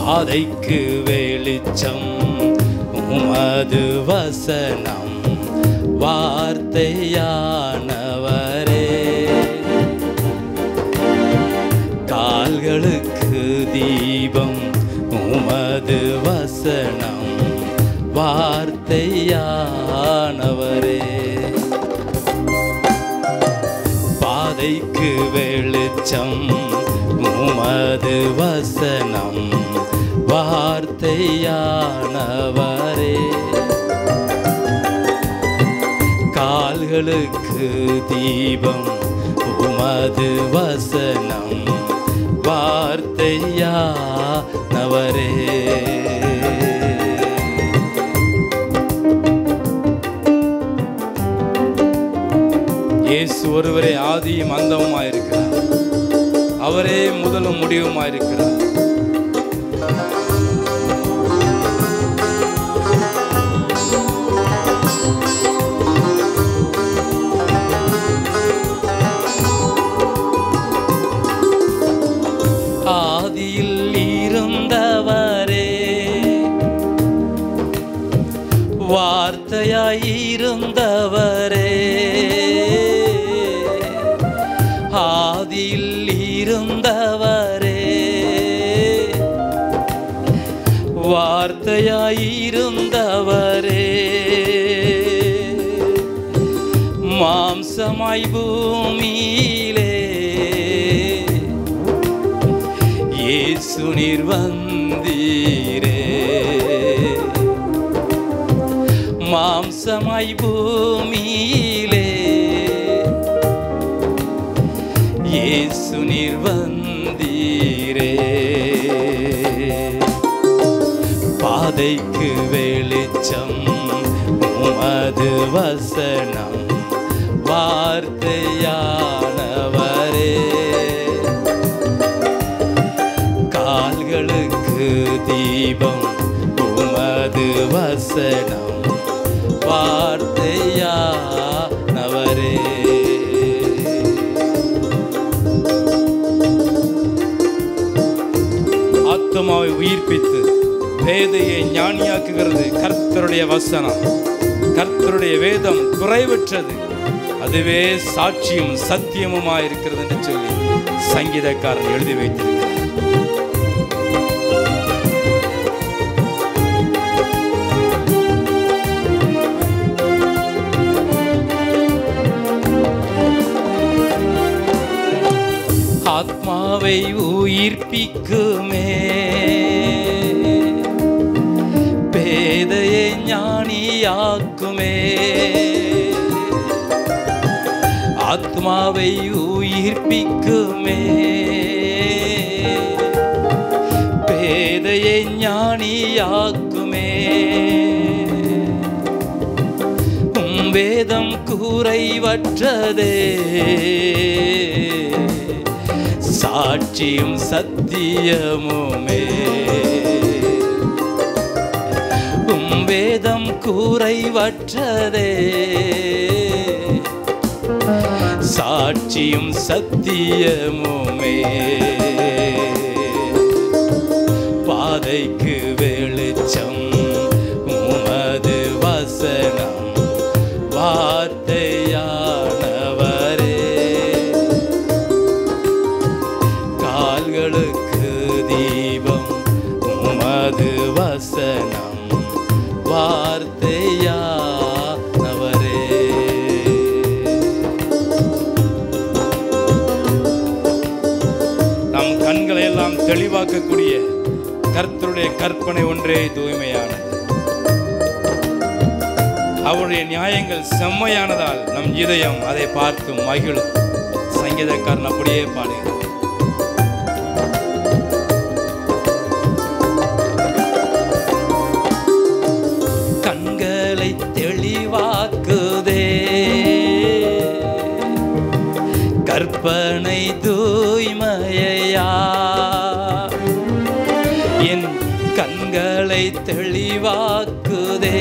பாதைக்கு வெளிச்சம் உமது வசனம் வார்த்தையானவரே கால்களுக்கு தீபம் உமது வசனம் வார்த்தையானவரே பாதைக்கு வெளிச்சம் உமது வசனம் வார்த்தையானவரே கால்களுக்கு தீபம் உமது வசனம் வார்த்தையானவரே இயேசு ஒருவரே ஆதியும் அந்தமுமாயிருக்கிறார் அவரே முதலும் முடிவுமாயிருக்கிறார் ஆதியில் இருந்தவரே வார்த்தையாயிருந்தவரே ஆதியில் இருந்தவரே வார்த்தையாயிருந்தவரே மாம்சமாய் பூமியிலே இயேசு நீர் வந்தீரே மாம்சமாய் பூமியிலே இயேசு நீர் வந்தீரே பாதைக்கு வெளிச்சம் உமது வசனம் வார்த்தையானவரே கால்களுக்கு தீபம் உமது வசனம் வார்த்தையானவரே ஆத்மாவை உயிர்ப்பித்து வேதையை ஞானியாக்குகிறது கர்த்தருடைய வசனம் கர்த்தருடைய வேதம் குறைவற்றது அதுவே சாட்சியும் சத்தியமுமாயிருக்கிறது என்று சொல்லி சங்கீதக்காரன் எழுதி வைத்திருக்கிறார் ஆத்மாவை உயிர்ப்பிக்குமே பேதையை ஞானியாக்குமே ஆத்மாவை உயிர்ப்பிக்குமே பேதையை ஞானியாக்குமே உம் வேதம் கூரைவற்றதே சாட்சியும் சத்தியமுமே உம் வேதம் கூரைவற்றதே சாட்சியும் சத்தியமுமே பாதைக்கு வெளிச்சம் உமது வசனம் வார்த்தையானவரே கால்களுக்கு தீபம் உமது வசனம் வார்த்தையானவரே நம் கண்களை எல்லாம் தெளிவாக்கக்கூடிய கர்த்தருடைய கற்பனை ஒன்றே தூய்மையானது அவருடைய நியாயங்கள் செம்மையானதால் நம் இதயம் அதை பார்த்து மகிழும் சங்கீதக்காரன் அப்படியே பாடுகிறார் கண்களை தெளிவாக்குதே கற்பனை தூய்மையா என் கண்களை தெளிவாக்குதே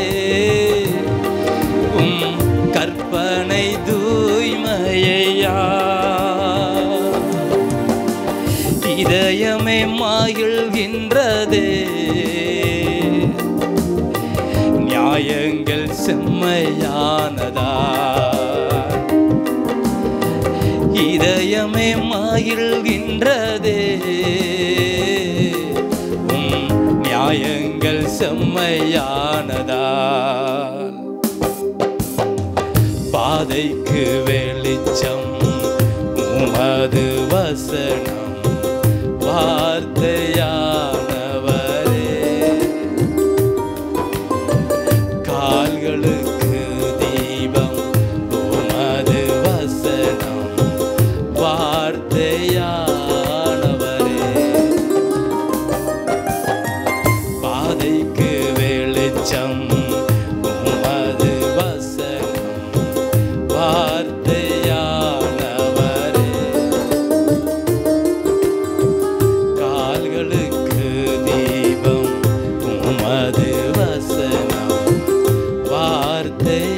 உம் கற்பனை தூய்மையா இதயமே இதயமே மகிழ்கின்றதே நியாயங்கள் செம்மையானதா இதயமே மகிழ்கின்றதே உம் நியாயங்கள் செம்மையானதா பாதைக்கு வெளிச்சம் உமது வசனம் வார்த்தையானவரே கால்களுக்கு தீபம் உமது வசனம் வார்த்தையானவரே பாதைக்கு வெளிச்சம் உமது வசனம் வார்த்தையானவரே கால்களுக்கு தீபம் உமது வசனம் வார்த்தையானவரே